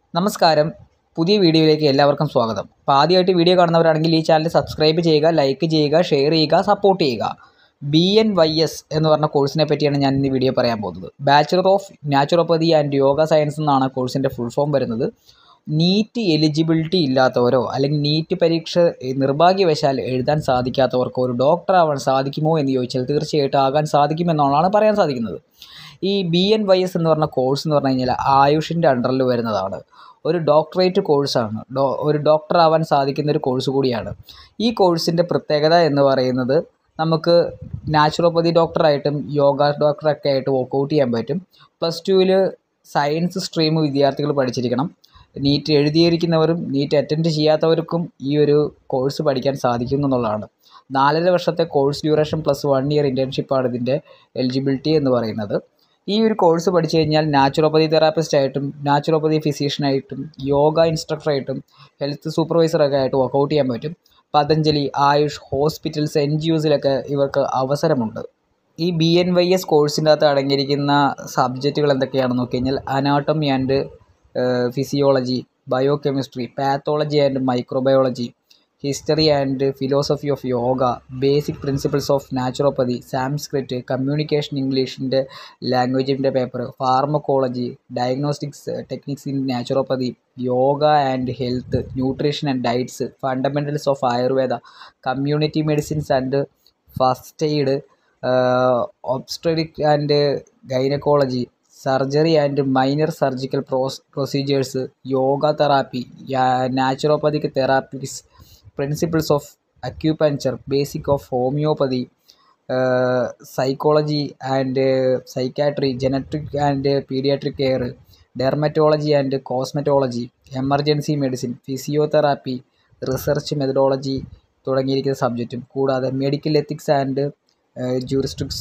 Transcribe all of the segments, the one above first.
നമസ്കാരം പുതിയ വീഡിയോയിലേക്ക് എല്ലാവർക്കും സ്വാഗതം അപ്പോൾ ആദ്യമായിട്ട് വീഡിയോ കാണുന്നവരാണെങ്കിൽ ഈ ചാനൽ സബ്സ്ക്രൈബ് ചെയ്യുക ലൈക്ക് ചെയ്യുക ഷെയർ ചെയ്യുക സപ്പോർട്ട് ചെയ്യുക ബി എൻ വൈ എസ് എന്ന് പറഞ്ഞ കോഴ്സിനെ പറ്റിയാണ് ഞാൻ ഇന്ന് വീഡിയോ പറയാൻ പോകുന്നത് bachelor of naturopathy and yoga science എന്നാണ് കോഴ്സിൻ്റെ ഫുൾ ഫോം വരുന്നത് നീറ്റ് എലിജിബിലിറ്റി ഇല്ലാത്തവരോ അല്ലെങ്കിൽ നീറ്റ് പരീക്ഷ നിർഭാഗ്യവശാൽ എഴുതാൻ സാധിക്കാത്തവർക്കോ ഒരു ഡോക്ടർ ആവാൻ സാധിക്കുമോ എന്ന് ചോദിച്ചാൽ തീർച്ചയായിട്ടും ആകാൻ സാധിക്കുമെന്നുള്ളതാണ് പറയാൻ സാധിക്കുന്നത് ഈ ബി എൻ വൈ എസ് എന്ന് പറഞ്ഞ കോഴ്സ് എന്ന് പറഞ്ഞു കഴിഞ്ഞാൽ ആയുഷിൻ്റെ അണ്ടറിൽ വരുന്നതാണ് ഒരു ഡോക്ടറേറ്റ് കോഴ്സാണ് ഡോ ഒരു ഡോക്ടർ ആവാൻ സാധിക്കുന്ന ഒരു കോഴ്സ് കൂടിയാണ് ഈ കോഴ്സിൻ്റെ പ്രത്യേകത എന്ന് പറയുന്നത് നമുക്ക് നാച്ചുറോപ്പതി ഡോക്ടറായിട്ടും യോഗ ഡോക്ടറൊക്കെ ആയിട്ട് വർക്കൗട്ട് ചെയ്യാൻ പറ്റും പ്ലസ് ടുവിൽ സയൻസ് സ്ട്രീം വിദ്യാർത്ഥികൾ പഠിച്ചിരിക്കണം നീറ്റ് എഴുതിയിരിക്കുന്നവരും നീറ്റ് അറ്റൻഡ് ചെയ്യാത്തവർക്കും ഈ ഒരു കോഴ്സ് പഠിക്കാൻ സാധിക്കും എന്നുള്ളതാണ് നാലര വർഷത്തെ course duration plus one year ഇൻറ്റേൺഷിപ്പാണ് ഇതിൻ്റെ എലിജിബിലിറ്റി എന്ന് പറയുന്നത് ഈ ഒരു കോഴ്സ് പഠിച്ചു കഴിഞ്ഞാൽ നാച്ചുറോപ്പതി തെറാപ്പിസ്റ്റ് ആയിട്ടും നാച്ചുറോപ്പതി ഫിസീഷ്യനായിട്ടും യോഗ ഇൻസ്ട്രക്ടറായിട്ടും ഹെൽത്ത് സൂപ്പർവൈസറൊക്കെ ആയിട്ട് വർക്കൗട്ട് ചെയ്യാൻ പറ്റും Patanjali Ayush hospitals N G ഒസിലൊക്കെ ഇവർക്ക് അവസരമുണ്ട് ഈ ബി എൻ വൈ എസ് കോഴ്സിൻ്റെ അകത്ത് അടങ്ങിയിരിക്കുന്ന സബ്ജക്റ്റുകൾ എന്തൊക്കെയാണെന്ന് നോക്കി കഴിഞ്ഞാൽ anatomy and physiology biochemistry pathology and microbiology history and philosophy of yoga basic principles of naturopathy Sanskrit communication ഇംഗ്ലീഷിൻ്റെ ലാംഗ്വേജിൻ്റെ paper pharmacology diagnostics techniques in naturopathy yoga and health nutrition and diets fundamentals of Ayurveda community medicines and first aid obstetric and gynaecology surgery and minor surgical pros procedures yoga therapy naturopathic therapies principles of acupuncture basic of homeopathy psychology and psychiatry genetic and paediatric care dermatology and cosmetology emergency medicine physiotherapy research methodology തുടങ്ങിയിരിക്കുന്ന സബ്ജക്റ്റും കൂടാതെ medical ethics and juristics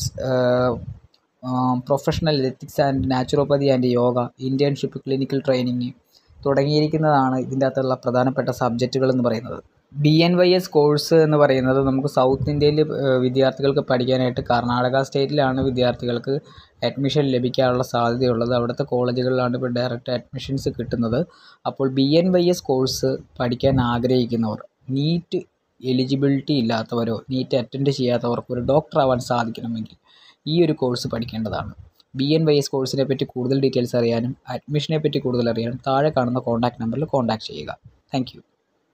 professional ethics and naturopathy and yoga ഇൻറ്റേൺഷിപ്പ് clinical training തുടങ്ങിയിരിക്കുന്നതാണ് ഇതിൻ്റെ അകത്തുള്ള പ്രധാനപ്പെട്ട സബ്ജക്റ്റുകൾ എന്ന് പറയുന്നത് B N Y S course എന്ന് പറയുന്നത് നമുക്ക് സൗത്ത് ഇന്ത്യയിൽ വിദ്യാർത്ഥികൾക്ക് പഠിക്കാനായിട്ട് കർണാടക സ്റ്റേറ്റിലാണ് വിദ്യാർത്ഥികൾക്ക് അഡ്മിഷൻ ലഭിക്കാനുള്ള സാധ്യതയുള്ളത് അവിടുത്തെ കോളേജുകളിലാണ് ഇപ്പോൾ ഡയറക്റ്റ് അഡ്മിഷൻസ് കിട്ടുന്നത് അപ്പോൾ B N Y S course പഠിക്കാൻ ആഗ്രഹിക്കുന്നവർ നീറ്റ് എലിജിബിലിറ്റി ഇല്ലാത്തവരോ നീറ്റ് അറ്റൻഡ് ചെയ്യാത്തവർക്ക് ഒരു ഡോക്ടർ ആവാൻ സാധിക്കണമെങ്കിൽ ഈ ഒരു കോഴ്സ് പഠിക്കേണ്ടതാണ് ബി എൻ വൈ എസ് കോഴ്സിനെ പറ്റി കൂടുതൽ ഡീറ്റെയിൽസ് അറിയാനും അഡ്മിഷനെ പറ്റി കൂടുതൽ അറിയാനും താഴെ കാണുന്ന കോൺടാക്റ്റ് നമ്പറിൽ കോൺടാക്റ്റ് ചെയ്യുക താങ്ക്